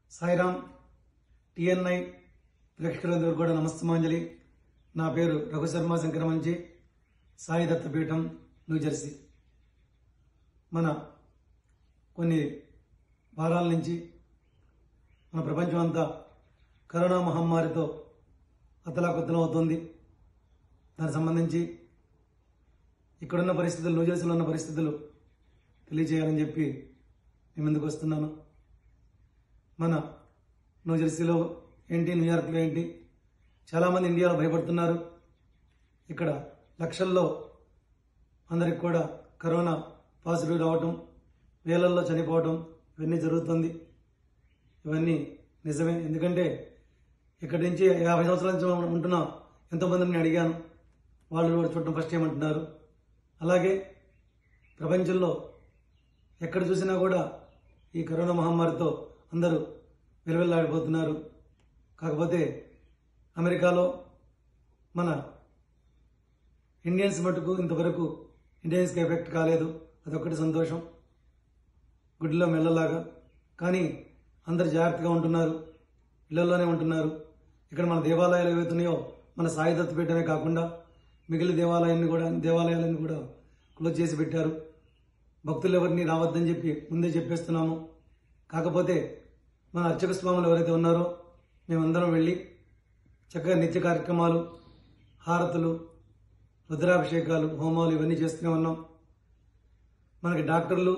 Sairam TNI ప్రేక్షకులందరూ కూడా నమస్తమాంజలి నా పేరు రఘుశర్మ శంకరమంచి సాయి దత్తపీఠం న్యూజెర్సీ మన కొన్ని వారాల నుంచి మన ప్రపంచం అంతా కరోనా మహమ్మారితో అతలాకుతలం అవుతుంది దానికి సంబంధించి ఇక్కడున్న పరిస్థితులు న్యూజెర్సీలో ఉన్న పరిస్థితులు తెలియజేయాలని చెప్పి నేను ముందుకు వస్తున్నాను మన న్యూజెర్సీలో ఏంటి న్యూయార్క్లో ఏంటి చాలామంది ఇండియాలో భయపడుతున్నారు ఇక్కడ లక్షల్లో అందరికి కూడా కరోనా పాజిటివ్ రావటం వేలల్లో చనిపోవటం ఇవన్నీ జరుగుతుంది ఇవన్నీ నిజమే ఎందుకంటే ఇక్కడి నుంచి యాభై సంవత్సరాల నుంచి ఉంటున్న ఎంతోమందిని అడిగాను వాళ్ళు కూడా చూడటం ఫస్ట్ ఏమంటున్నారు అలాగే ప్రపంచంలో ఎక్కడ చూసినా కూడా ఈ కరోనా మహమ్మారితో అందరూ విలువెల్లాడిపోతున్నారు కాకపోతే అమెరికాలో మన ఇండియన్స్ మటుకు ఇంతవరకు ఇండియన్స్కి ఎఫెక్ట్ కాలేదు అదొక్కటి సంతోషం గుడిలో మెల్లలాగా కానీ అందరు జాగ్రత్తగా ఉంటున్నారు ఇళ్లలోనే ఉంటున్నారు ఇక్కడ మన దేవాలయాలు ఏవైతున్నాయో మన సాయి దత్తు పెట్టడమే కాకుండా మిగిలిన దేవాలయాన్ని కూడా దేవాలయాలను కూడా క్లోజ్ చేసి పెట్టారు భక్తులు ఎవరిని రావద్దని చెప్పి ముందే చెప్పేస్తున్నాము కాకపోతే మన అర్చక స్వాములు ఎవరైతే ఉన్నారో మేమందరం వెళ్ళి చక్కగా నిత్య కార్యక్రమాలు హారతులు రుద్రాభిషేకాలు హోమాలు ఇవన్నీ చేస్తూనే ఉన్నాం మనకి డాక్టర్లు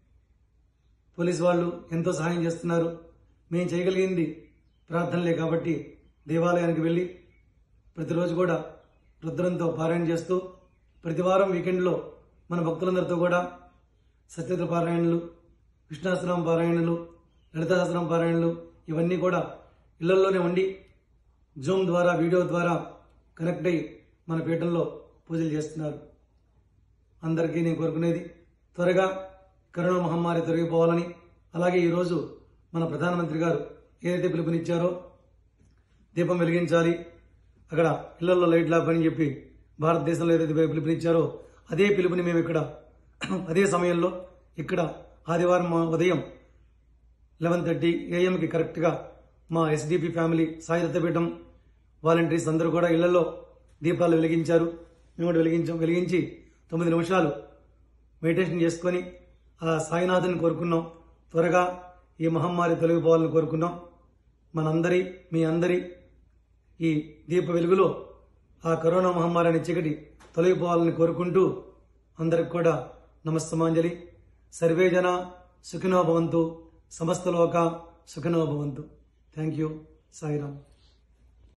పోలీస్ వాళ్ళు ఎంతో సహాయం చేస్తున్నారు మేము చేయగలిగింది ప్రార్థనలే కాబట్టి దేవాలయానికి వెళ్ళి ప్రతిరోజు కూడా రుద్రంతో పారాయణ చేస్తూ ప్రతి వారం వీకెండ్లో మన భక్తులందరితో కూడా సత్యత్ర పారాయణలు విష్ణాశ్రమం పారాయణలు లలితాశ్రమం పారాయణలు ఇవన్నీ కూడా ఇళ్లలోనే ఉండి జూమ్ ద్వారా వీడియో ద్వారా కనెక్ట్ అయ్యి మన పీఠంలో పూజలు చేస్తున్నారు అందరికీ నేను కోరుకునేది త్వరగా కరోనా మహమ్మారి తొలగిపోవాలని అలాగే ఈరోజు మన ప్రధానమంత్రి గారు ఏదైతే పిలుపునిచ్చారో దీపం వెలిగించాలి అక్కడ ఇళ్లలో లైట్ లేపని చెప్పి భారతదేశంలో ఏదైతే పిలుపునిచ్చారో అదే పిలుపుని మేము ఇక్కడ అదే సమయంలో ఇక్కడ ఆదివారం ఉదయం లెవెన్ థర్టీ ఏఎంకి కరెక్ట్గా మా SDP family Sai Dattapeetham volunteers అందరూ కూడా ఇళ్లలో దీపాలు వెలిగించారు మేము కూడా వెలిగించాం వెలిగించి తొమ్మిది నిమిషాలు మెడిటేషన్ చేసుకొని ఆ సాయినాథుని కోరుకున్నాం త్వరగా ఈ మహమ్మారి తొలగిపోవాలని కోరుకున్నాం మనందరి మీ అందరి ఈ దీప వెలుగులో ఆ కరోనా మహమ్మారి అనే చీకటి తొలగిపోవాలని కోరుకుంటూ అందరికి కూడా నమస్తమాంజలి సర్వే జన సుఖినో భవంతు సమస్త లోక సుఖినో భవంతు థ్యాంక్ యూ సాయిరామ్